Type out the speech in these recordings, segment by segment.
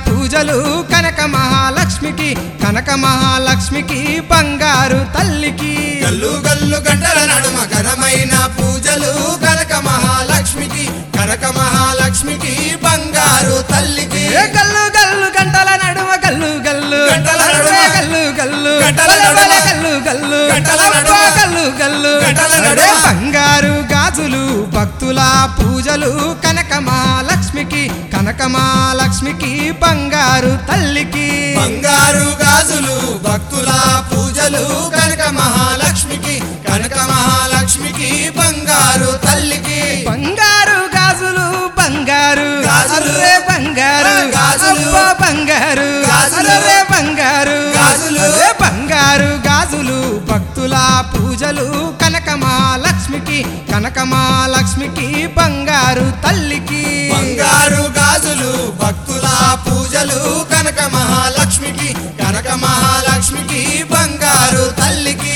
పూజలు కనక మహాలక్ష్మికి కనక మహాలక్ష్మికి బంగారు తల్లికి గల్లు గల్లు గంటల నడుమ ఘనమైన పూజలు కనక మహాలక్ష్మికి కనక మహాలక్ష్మికి బంగారు తల్లికి ఏ గల్లు గల్లు గంటల నడుమ గల్లు గల్లు గంటల నడుమ. ఏ గల్లు గల్లు గంటల భలే నడుమ. భలే గల్లు గల్లు గంటల అబ్బా నడుమ. గల్లు గల్లు గంటల అరే నడుమ. బంగారు గాజులు భక్తుల పూజలు కనక మహాలక్ష్మికి కనక మహాలక్ష్మికి బంగారు తల్లికి బంగారు గాజులు భక్తుల పూజలు కనక మహాలక్ష్మికి కనక మహాలక్ష్మికి బంగారు తల్లికి బంగారు గాజులు బంగారు గాజులు. అర్రే బంగారు ఆ, గాజులు. అబ్బా బంగారు గాజులు. అర్రే బంగారు గాజులు. అర్రే బంగారు గాజులు భక్తుల పూజలు కనక మహాలక్ష్మికి కనక మహాలక్ష్మికి బంగారు తల్లికి బంగారు గాజులు భక్తుల పూజలు కనక మహాలక్ష్మికి కనక మహాలక్ష్మికి బంగారు తల్లికి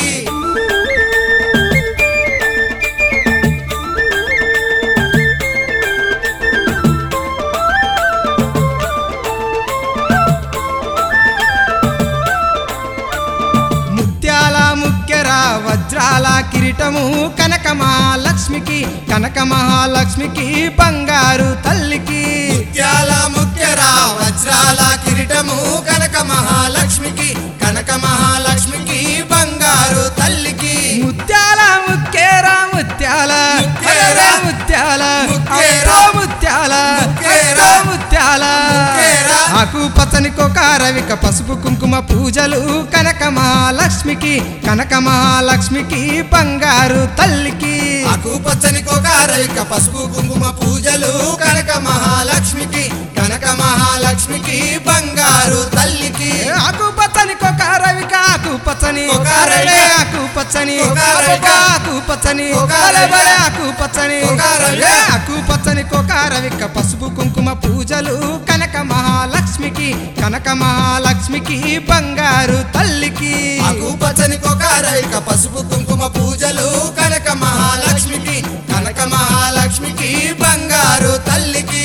ముత్యాల ముక్కెర వజ్రాల కిరీటము కనక మహాలక్ష్మికి కనక మహాలక్ష్మికి బంగారు తల్లికి ముత్యాల ముఖ్యర వజ్రాల కిరీటము కనక మహాలక్ష్మికి కనక మహాలక్ష్మికి బంగారు తల్లికి ముత్యాల ముక్కేర ముత్యాల ముక్కేర. అరే ముత్యాల ముక్కేర. అబ్బో ముత్యాల ముక్కేర. అబ్బో ముత్యాల ముక్కేర. ఆకు పచ్చని కొకారవిక పసుపు కుంకుమ పూజలు కనక మహాలక్ష్మికి కనక మహాలక్ష్మికి బంగారు తల్లికి ఆకు పచ్చని కోకారైక పసుపు కుంకుమ పూజలు కనక మహాలక్ష్మికి కనక మహాలక్ష్మికి బంగారు తల్లికి ఆకు పచ్చని కొకారవిక ఆకు పచ్చని కొకారవిక. అరే ఆకు పచ్చని కొకారవిక. అబ్బో ఆకు పచ్చని కొకారవిక. అరే ఆకు పచ్చని కొకారవిక. అరే ఆకు పచ్చని కొకారవిక పసుపు కుంకుమ పూజలు కనక మహాలక్ష్మికి కనక మహాలక్ష్మికి బంగారు తల్లికి ఆకు పచ్చని కోకారైక పసుపు కుంకుమ పూజలు కనక మహాలక్ష్మికి కనక మహాలక్ష్మికి బంగారు తల్లికి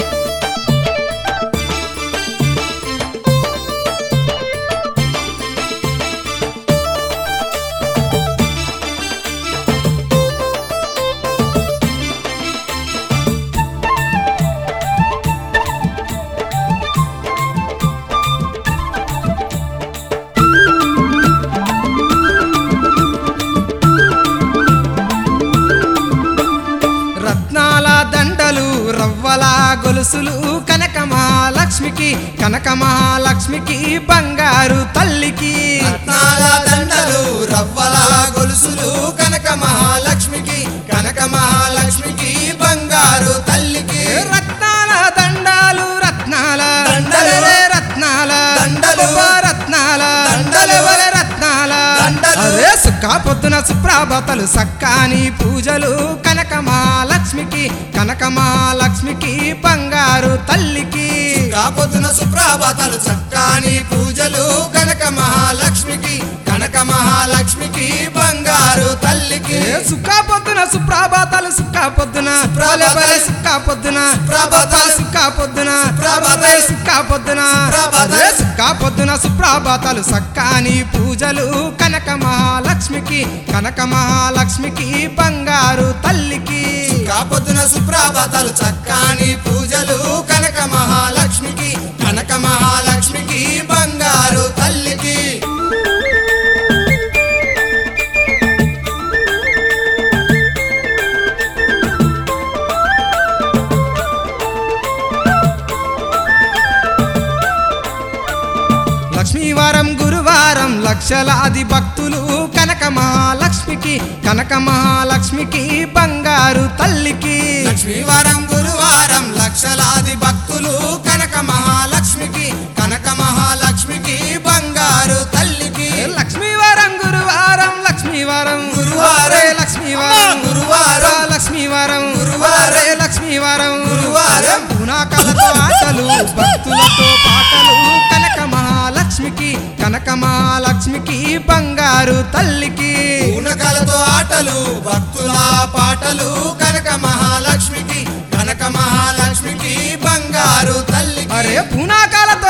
రత్నాల దండలు రవ్వల గొలుసులు కనక మహాలక్ష్మికి కనక మహాలక్ష్మికి బంగారు తల్లికి రత్నాల దండలు రవ్వల గొలుసులు కనక మహాలక్ష్మికి కనక మహాలక్ష్మికి బంగారు తల్లికి రత్నాల దండాలు రత్నాల దండలు. అరే రత్నాల దండలు. అబ్బా రత్నాల దండలు. అరే రత్నాల దండలు. అరే సుక్క పొద్దున సుప్రాభతలు సక్కాని పూజలు కనక మహాలక్ష్మికి కనక మహాలక్ష్మికి బంగారు తల్లికి కాపొద్దున సుప్రభాతాలు చక్కాని పూజలు కనక మహాలక్ష్మికి కనక మహాలక్ష్మికి బంగారు తల్లికి ఏ సుక్క పొద్దున సుప్రాభాతాలు సుక్క పొద్దున సుప్రభాతాలు. బలే బలే సుక్క పొద్దున సుప్రభాతాలు. సుక్క పొద్దున సుప్రభాతాలు. అరే సుక్క పొద్దున సుప్రభాతాలు. అరే సుక్క పొద్దున సుప్రాభాతాలు సక్కాని పూజలు కనక మహాలక్ష్మికి కనక మహాలక్ష్మికి బంగారు తల్లికి కాపొద్దున సుప్రభాతాలు చక్కాని పూజలు కనక మహాలక్ష్మికి కనక మహాలక్ష్మికి బంగారు తల్లికి లక్ష్మీవారం గురువారం లక్షలాది భక్తులు కనక మహాలక్ష్మికి కనక మహాలక్ష్మికి బంగారు తల్లికి లక్ష్మీవారం గురువారం లక్షలాది భక్తులు కనక మహాలక్ష్మికి కనక మహాలక్ష్మికి బంగారు తల్లికి లక్ష్మీవారం గురువారం లక్ష్మీవారం గురువారం. రే లక్ష్మీవారం గురువారం. రా లక్ష్మీవారం గురువారం. రే లక్ష్మీవారం గురువారం. పునాకాలతో ఆటలు భక్తులతో పాటలు కనక మహాలక్ష్మికి కనక మహాలక్ష్మికి బంగారు తల్లికి పూనకాలతో ఆటలు భక్తుల పాటలు కనక మహాలక్ష్మికి కనక మహాలక్ష్మికి బంగారు తల్లికి అరే పునాకాలతో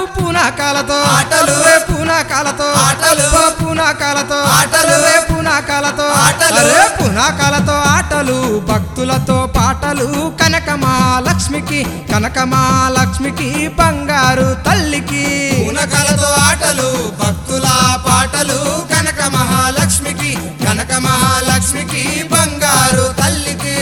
పూనాకాలతో ఆటలు. రే పూనాకాలతో ఆటలు. ఓ పూనాకాలతో ఆటలు. రే పూనాకాలతో ఆటలు. రే పూనాకాలతో ఆటలు భక్తులతో పాటలు కనక మహాలక్ష్మికి కనక మహాలక్ష్మికి బంగారు తల్లికి పూనకాలతో ఆటలు భక్తుల పాటలు కనక మహాలక్ష్మికి కనక మహాలక్ష్మికి బంగారు తల్లికి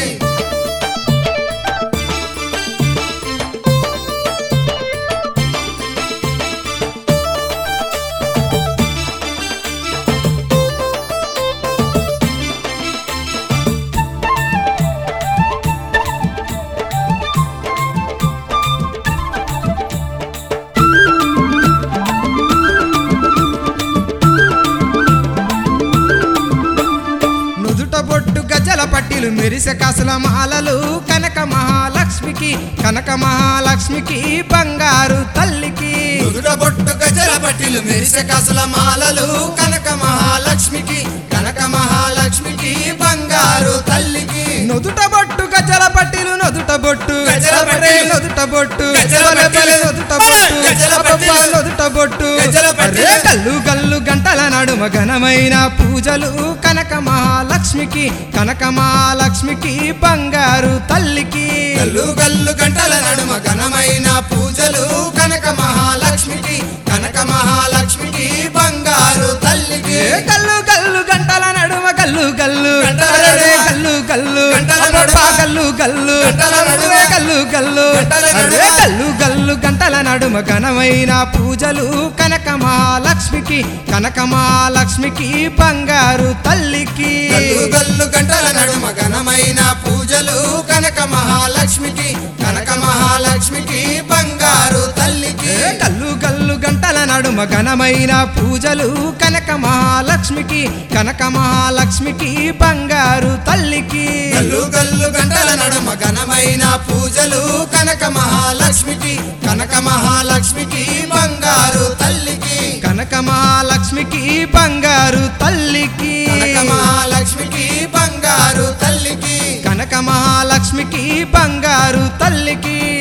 నుదుట బొట్టు గజల పట్టిలు మెరిసె కాసుల మాలలు కనక మహాలక్ష్మికి కనక మహాలక్ష్మికి బంగారు తల్లికి నుదుట బొట్టు గజల పట్టిలు మెరిసె కాసుల మాలలు కనక మహాలక్ష్మికి కనక మహాలక్ష్మికి బంగారు తల్లికి నుదుట బొట్టు గజల పట్టిలు నుదుట బొట్టు గజల పట్టీలు. అరే నుదుట బొట్టు గజల బలె బలె పట్టీలు. నుదుట బొట్టు గజల అబ్బబ్బా పట్టీలు. నుదుట బొట్టు గజల పట్టీలు. అరే గల్లు గల్లు గంటల నడుమ ఘనమైన పూజలు కనక మహాలక్ష్మికి కనక మహాలక్ష్మికి బంగారు తల్లికి గల్లు గల్లు గంటల నడుమ ఘనమైన పూజలు కనక మహాలక్ష్మికి కనక మహాలక్ష్మికి బంగారు తల్లికి ఏ గల్లు గల్లు గంటల నడుమ గల్లు గల్లు గంటల అరే నడుమ. గల్లు గల్లు గంటల అబ్బబ్బా నడుమ. గల్లు గల్లు గంటల నడుమ. అరే గల్లు గల్లు గంటల అరే నడుమ. గల్లు గల్లు గంటల నడుమ ఘనమైన పూజలు కనక మహాలక్ష్మికి కనక మహాలక్ష్మికి బంగారు తల్లికి గల్లు గల్లు గంటల నడుమ ఘనమైన పూజలు కనక మహాలక్ష్మికి కనక మహాలక్ష్మికి బంగారు తల్లికి ఏ గల్లు గల్లు గంటల నడుమ ఘనమైన పూజలు కనక మహాలక్ష్మికి కనక మహాలక్ష్మికి బంగారు తల్లికి గల్లు గల్లు గంటల నడుమ ఘనమైన పూజలు కనక మహాలక్ష్మికి కనక మహాలక్ష్మికి బంగారు తల్లికి కనక మహాలక్ష్మికి బంగారు తల్లికి కనక మహాలక్ష్మికి బంగారు తల్లికి కనక మహాలక్ష్మికి బంగారు తల్లికి